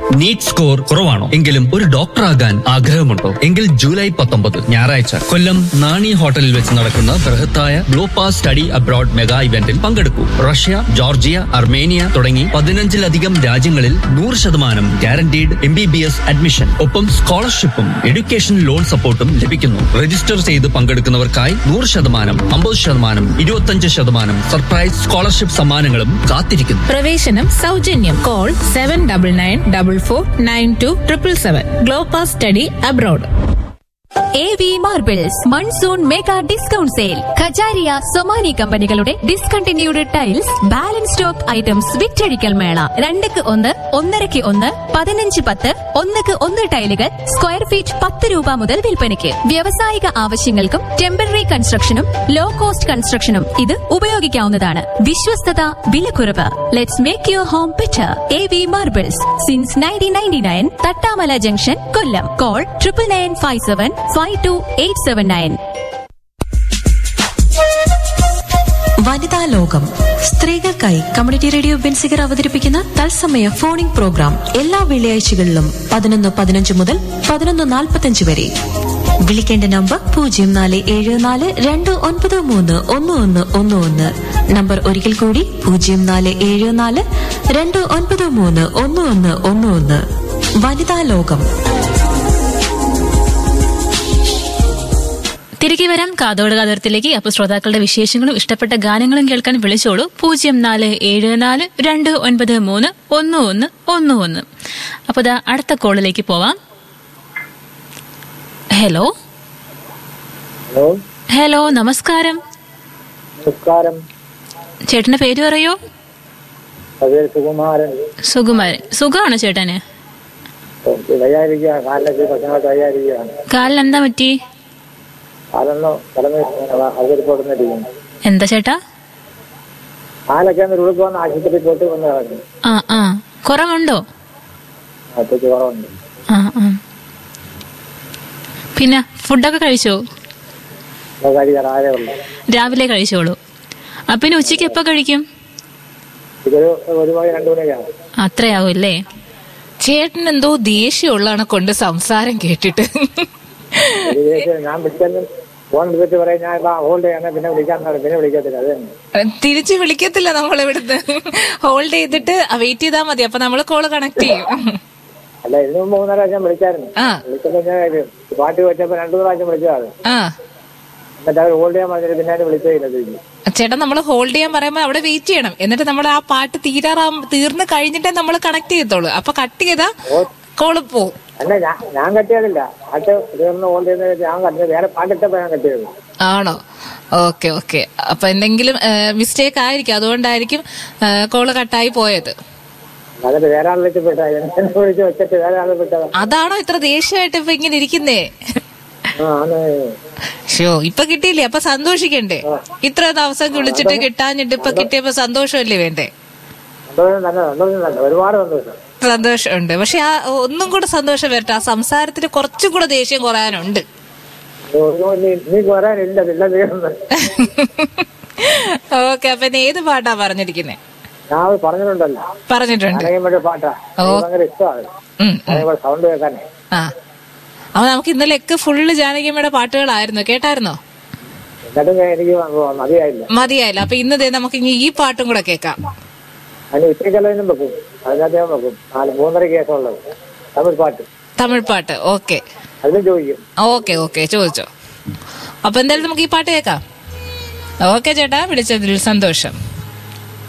NEET score കുറവാണോ എങ്കിലും ഒരു ഡോക്ടർ ആകാൻ ആഗ്രഹമുണ്ടോ എങ്കിൽ ജൂലൈ പത്തൊമ്പത് ഞായറാഴ്ച കൊല്ലം നാണി ഹോട്ടലിൽ വെച്ച് നടക്കുന്ന ബൃഹത്തായ ഗ്ലോപാസ് സ്റ്റഡി അബ്രോഡ് മെഗാ ഇവന്റിൽ പങ്കെടുക്കൂ റഷ്യ ജോർജിയ അർമേനിയ തുടങ്ങി പതിനഞ്ചിലധികം രാജ്യങ്ങളിൽ നൂറ് ശതമാനം guaranteed M B B S admission ഒപ്പം സ്കോളർഷിപ്പും എഡ്യൂക്കേഷൻ ലോൺ സപ്പോർട്ടും ലഭിക്കുന്നു രജിസ്റ്റർ ചെയ്ത് പങ്കെടുക്കുന്നവർക്കായി നൂറ് ശതമാനം അമ്പത് ശതമാനം ഇരുപത്തഞ്ച് ശതമാനം സർപ്രൈസ് സ്കോളർഷിപ്പ് സമ്മാനങ്ങളും കാത്തിരിക്കുന്നു പ്രവേശനം സൗജന്യം call seven double nine double four nine two triple seven Glopas study abroad A V marbles monsoon mega discount sale Kajaria Somany കമ്പനികളുടെ discontinued tiles balance stock items വിറ്റഴിക്കൽ മേള രണ്ടക്ക് ഒന്ന് ഒന്നരക്ക് ഒന്ന് പതിനഞ്ച് പത്ത് ഒന്നക്ക് ഒന്ന് ടൈലുകൾ സ്ക്വയർ ഫീറ്റ് പത്ത് രൂപ മുതൽ വിൽപ്പനയ്ക്ക് വ്യാവസായിക ആവശ്യങ്ങൾക്കും ടെമ്പററി കൺസ്ട്രക്ഷനും ലോ കോസ്റ്റ് കൺസ്ട്രക്ഷനും ഇത് ഉപയോഗിക്കാവുന്നതാണ് വിശ്വസ്തത വിലക്കുറവ് let's make your home better A V marbles since nineteen ninety nine Thattamala junction Kollam call triple nine five seven five two eight seven nine വനിതാ ലോകം സ്ത്രീകൾക്കായി കമ്മ്യൂണിറ്റി റേഡിയോ ബെൻസിഗർ അവതരിപ്പിക്കുന്ന തത്സമയ ഫോണിംഗ് പ്രോഗ്രാം എല്ലാ വെള്ളിയാഴ്ചകളിലും പതിനൊന്ന് പതിനഞ്ച് മുതൽ പതിനൊന്ന് നാൽപ്പത്തഞ്ച് വരെ വിളിക്കേണ്ട നമ്പർ പൂജ്യം നാല് ഏഴ് നാല് രണ്ട് ഒൻപത് മൂന്ന് ഒന്ന് ഒന്ന് ഒന്ന് ഒന്ന് നമ്പർ ഒരിക്കൽ കൂടി പൂജ്യം നാല് ഏഴ് നാല് രണ്ട് ഒൻപത് മൂന്ന് ഒന്ന് ഒന്ന് ഒന്ന് ഒന്ന് വനിതാ ലോകം തിരികെ വരാം കാതോട് കാതോരത്തിലേക്ക് അപ്പൊ ശ്രോതാക്കളുടെ വിശേഷങ്ങളും ഇഷ്ടപ്പെട്ട ഗാനങ്ങളും കേൾക്കാൻ വിളിച്ചോളൂ പൂജ്യം നാല് ഏഴ് നാല് രണ്ട് ഒൻപത് മൂന്ന് ഒന്ന് ഒന്ന് ഒന്ന് ഒന്ന് അപ്പൊ ദാ അടുത്ത കോളിലേക്ക് പോവാം ഹലോ ഹലോ ഹലോ നമസ്കാരം നമസ്കാരം ചേട്ടന്റെ പേര് പറയോ പേര് സുകുമാരൻ സുകുമാരൻ സുഖമാണോ ചേട്ടന് വയ്യാതിരിക്കുക കാലിലൊക്കെ പ്രശ്നമായിട്ട് വയ്യാതിരിക്കുകയാണ് കാലിന് എന്താ പറ്റി കാലൊന്ന് കടന്ന് അവതരിപ്പെടുന്നിരിക്കുന്നു എന്താ ചേട്ടാ കാലൊക്കെ ഒന്ന് ഉളുക്ക് വന്ന് ആശുപത്രിയിൽ പോയിട്ട് വന്ന് കിടക്കുന്നു ആ ആ കുറവുണ്ടോ അത്തേക്ക് കുറവുണ്ട് ആ ആ പിന്നെ ഫുഡൊക്കെ കഴിച്ചോ ഇപ്പൊ കഴിക്കാൻ ആരേ ഉള്ളു രാവിലെ കഴിച്ചോളൂ അപ്പൊ പിന്നെ ഉച്ചയ്ക്ക് എപ്പോ കഴിക്കും ഇതൊരു ഒരു മണി രണ്ടു മണിയൊക്കെയാണ് അത്രയാവും അല്ലേ ചേട്ടൻ എന്തോ ദേഷ്യമുള്ളതാണ് കൊണ്ട് സംസാരം കേട്ടിട്ട് ഒരു ദിവസം ഞാൻ വിളിച്ചാലും ഫോൺ എടുത്തിട്ട് പറയാം ഞാൻ ഇപ്പൊ ഹോൾഡ് ചെയ്യണം പിന്നെ വിളിക്കാൻ പറയും. പിന്നെ വിളിക്കത്തില്ല അത് തന്നെ തിരിച്ചു വിളിക്കത്തില്ല നമ്മൾ ഇവിടുന്ന് ഹോൾഡ് ചെയ്തിട്ട് വെയിറ്റ് ചെയ്താൽ മതി അപ്പൊ നമ്മൾ കോള് കണക്ട് ചെയ്യും അല്ല ഇതിനു മുമ്പ് മൂന്നര പ്രാവശ്യം വിളിച്ചായിരുന്നു ആ വിളിച്ചപ്പോ ഞാൻ ഇത് പാട്ട് വെച്ചപ്പോ രണ്ടു മൂന്ന് പ്രാവശ്യം വിളിച്ചതാണ് ആ എന്നിട്ട് അവർ ഹോൾഡ് ചെയ്യാൻ പറഞ്ഞിട്ട് പിന്നെ അതിന് വിളിച്ചേ ഇല്ല തിരിച്ച് ചേട്ടാ നമ്മൾ ഹോൾഡ് ചെയ്യാൻ പറയുമ്പോൾ അവിടെ വെയിറ്റ് ചെയ്യണം എന്നിട്ട് നമ്മൾ ആ പാട്ട് തീരാറാ തീർന്ന് കഴിഞ്ഞിട്ടേ നമ്മൾ കണക്ട് ചെയ്യത്തുള്ളൂ അപ്പൊ കട്ട് ചെയ്താ കോള് പോവും അല്ല ഞാൻ ഞാൻ കട്ടിയതില്ല പാട്ട് തീർന്ന് ഹോൾഡ് ചെയ്യുന്നത് ഞാൻ കട്ടിയത് വേറെ പാട്ടിട്ടപ്പോ ഞാൻ കട്ടിയത് ആണോ ഓക്കെ ഓക്കെ അപ്പൊ എന്തെങ്കിലും മിസ്റ്റേക്ക് ആയിരിക്കും അതുകൊണ്ടായിരിക്കും കോള് കട്ടായി പോയത് എന്നിട്ട് വേറെ ആൾ വിളിച്ച് വിട്ടാ എന്നെ വിളിച്ച് വെച്ചിട്ട് വേറെ ആൾ വിട്ടതാ അതാണോ ഇത്ര ദേഷ്യമായിട്ട് ഇപ്പൊ ഇങ്ങനെ ഇരിക്കുന്നേ ആ ആണ് ഷോ ഇപ്പൊ കിട്ടിയില്ലേ അപ്പൊ സന്തോഷിക്കണ്ടേ ഇത്ര ദിവസം വിളിച്ചിട്ട് കിട്ടാഞ്ഞിട്ട് ഇപ്പൊ കിട്ടിയപ്പോ സന്തോഷമല്ലേ വേണ്ടേ സന്തോഷം തന്നെ സന്തോഷം തന്നെ ഒരുപാട് സന്തോഷം സന്തോഷമുണ്ട് പക്ഷെ ആ ഒന്നും കൂടെ സന്തോഷം വരട്ടെ ആ സംസാരത്തിന് കുറച്ചും കൂടെ ദേഷ്യം കുറയാനുണ്ട് ഒരു- നീ നീ പറയാനില്ല ഇല്ല തീർന്ന് ഓക്കെ അപ്പൊ ഇന്ന് ഏത് പാട്ടാ പറഞ്ഞിരിക്കുന്നേ ഞാൻ അത് പറഞ്ഞിട്ടുണ്ടല്ലോ പറഞ്ഞിട്ടുണ്ട് അനയുമ്പോഴേ പാട്ടാ എനിക്ക് ഭയങ്കര ഇഷ്ടമാണ് ഉം, ഉം. അനയുമ്പോൾ സൗണ്ട് കേൾക്കാനേ ആ അപ്പൊ നമുക്ക് ഇന്നലെയൊക്കെ ഫുള്ള് ജാനകിയമ്മയുടെ പാട്ടുകളായിരുന്നു കേട്ടായിരുന്നോ എന്നിട്ടും ഞാൻ- എനിക്ക് മതിയായില്ല മതിയായില്ല അപ്പൊ ഇന്ന് ദേ നമുക്ക് ഇനി ഈ പാട്ടും കൂടെ കേൾക്കാം അതിന് ഉച്ചക്കല്ലും വെക്കും അതിനകത്ത് ഞാൻ വെക്കും നാല് മൂന്നര കേസുള്ളത് തമിഴ് പാട്ട് തമിഴ് പാട്ട് ഓക്കെ അതിലും ചോദിക്കും ഓക്കെ ഓക്കെ ചോദിച്ചോ അപ്പൊ എന്തായാലും നമുക്ക് ഈ പാട്ട് കേൾക്കാം ഓക്കെ ചേട്ടാ വിളിച്ചതിൽ സന്തോഷം